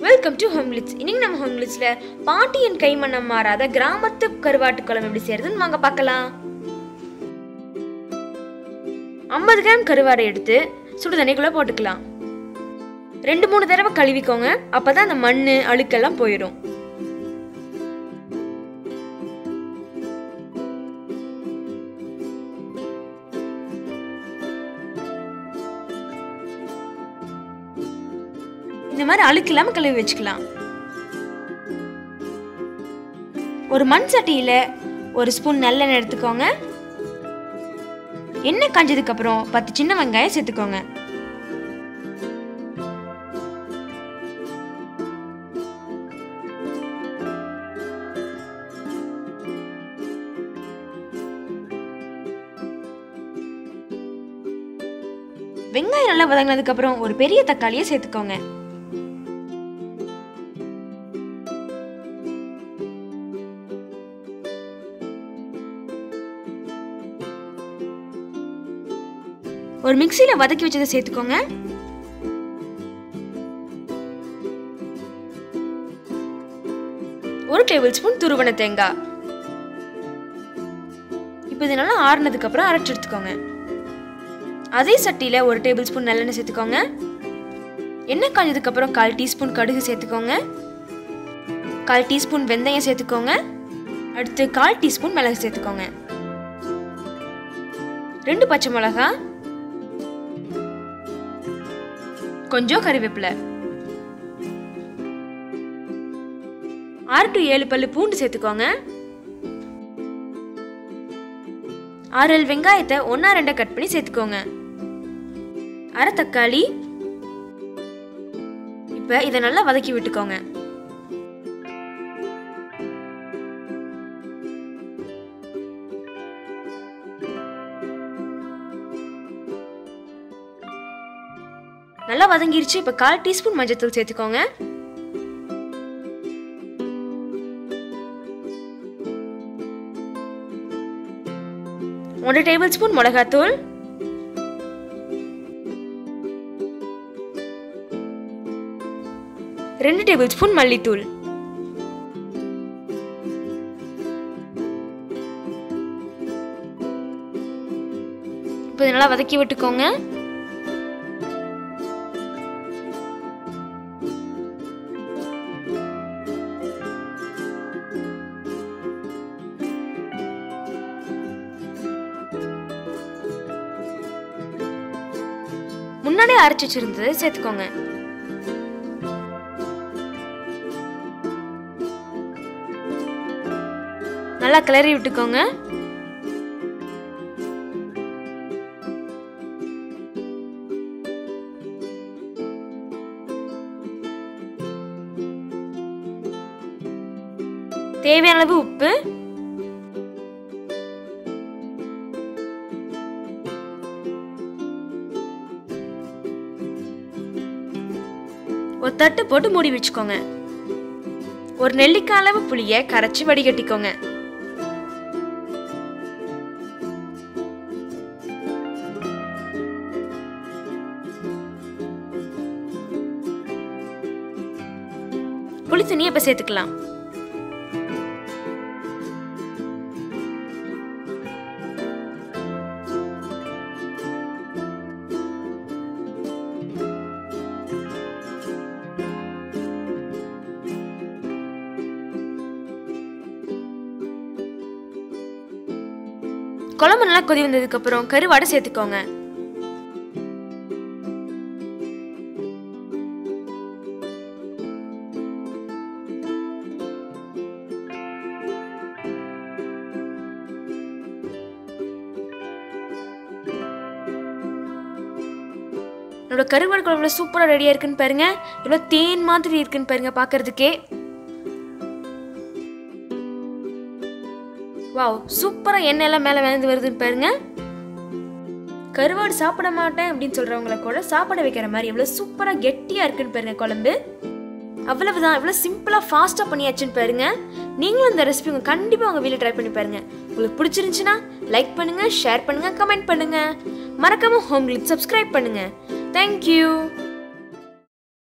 welcome to ஹோம்லிட்ஸ் இன்னைக்கு நம்ம ஹோம்லிட்ஸில் பாட்டியின் கைமண்ணம் மாறாத கிராமத்து கருவாட்டு குழம்பு எப்படி செய்யறதுன்னு வாங்க பார்க்கலாம் ஐம்பது கிராம் கருவாடை எடுத்து சுடு தண்ணிக்குள்ளே போட்டுக்கலாம் ரெண்டு மூணு தடவை கழுவிக்கோங்க அப்பதான் அந்த மண் அழுக்கெல்லாம் போயிடும் இந்த மாதிரி அழுக்கு இல்லாம கழுவி வச்சுக்கலாம் ஒரு மண் சட்டியில ஒரு ஸ்பூன் நல்லெண்ணெய் எடுத்துக்கோங்க எண்ணெய் காஞ்சதுக்கு அப்புறம் பத்து சின்ன வெங்காயம் சேர்த்துக்கோங்க வெங்காயம் நல்லா வதங்கினதுக்கு அப்புறம் ஒரு பெரிய தக்காளியை சேர்த்துக்கோங்க ஒரு மிக்சியில வதக்கி வச்சதை சேர்த்துக்கோங்க ஒரு டேபிள் ஸ்பூன் துருவன தேங்காய் இப்போ இது நல்லா ஆறுனதுக்கு அப்புறம் அரைச்சு எடுத்துக்கோங்க அதே சட்டியில ஒரு டேபிள் ஸ்பூன் நல்லெண்ணெய் சேர்த்துக்கோங்க எண்ணெய் காஞ்சதுக்கு அப்புறம் கால் டீஸ்பூன் கடுகு சேர்த்துக்கோங்க கால் டீஸ்பூன் வெந்தயம் சேர்த்துக்கோங்க அடுத்து கால் டீஸ்பூன் மிளகு சேர்த்துக்கோங்க ரெண்டு பச்சை மிளகா கொஞ்சம் கறிவேப்பிலை ஆறு டு ஏழு பல்லு பூண்டு சேர்த்துக்கோங்க ஆறு ஏழு வெங்காயத்தை ஒன்றா ரெண்டா கட் பண்ணி சேர்த்துக்கோங்க அரை தக்காளி இப்போ இதை நல்லா வதக்கி விட்டுக்கோங்க நல்லா வதங்கிருச்சு இப்போ கால் டீஸ்பூன் மஞ்சத்தூள் சேர்த்துக்கோங்க ஒன்றரை டேபிள் ஸ்பூன் மிளகாத்தூள் ரெண்டு டேபிள் ஸ்பூன் மல்லித்தூள் இப்போ இதை நல்லா வதக்கி விட்டுக்கோங்க முன்னாடியே அரைச்சி வச்சிருந்தது சேர்த்துக்கோங்க நல்லா கிளறி விட்டுக்கோங்க தேவையான அளவு உப்பு ஒரு தட்டு போட்டு மூடி வச்சுக்கோங்க ஒரு நெல்லிக்காய் அளவு புளிய கரைச்சி வடிகட்டிக்கோங்க புளி தண்ணியை இப்ப சேர்த்துக்கலாம் குழம்பு நல்லா கொதி வந்ததுக்கு அப்புறம் கருவாடை சேர்த்துக்கோங்க என்னோட கருவாடு குழம்புல சூப்பராக ரெடியாக இருக்குன்னு பாருங்க எவ்வளோ தேன் மாதிரி இருக்குன்னு பாருங்க பார்க்கறதுக்கே வாவ் சூப்பராக எண்ணெய் எல்லாம் மேலே விழுந்து வருதுன்னு பாருங்க கருவாடு சாப்பிட மாட்டேன் அப்படின்னு சொல்கிறவங்கள கூட சாப்பிட வைக்கிற மாதிரி எவ்வளோ சூப்பராக கெட்டியாக இருக்குன்னு பாருங்க குழம்பு அவ்வளவுதான் எவ்வளோ சிம்பிளாக ஃபாஸ்ட்டாக பண்ணியாச்சுன்னு பாருங்க நீங்களும் இந்த ரெசிபி உங்கள் கண்டிப்பாக உங்கள் வீட்டில் ட்ரை பண்ணி பாருங்க உங்களுக்கு பிடிச்சிருந்துச்சுன்னா லைக் பண்ணுங்கள் ஷேர் பண்ணுங்கள் கமெண்ட் பண்ணுங்கள் மறக்காமல் ஹோம் கிளிப் சப்ஸ்கிரைப் பண்ணுங்கள் தேங்க்யூ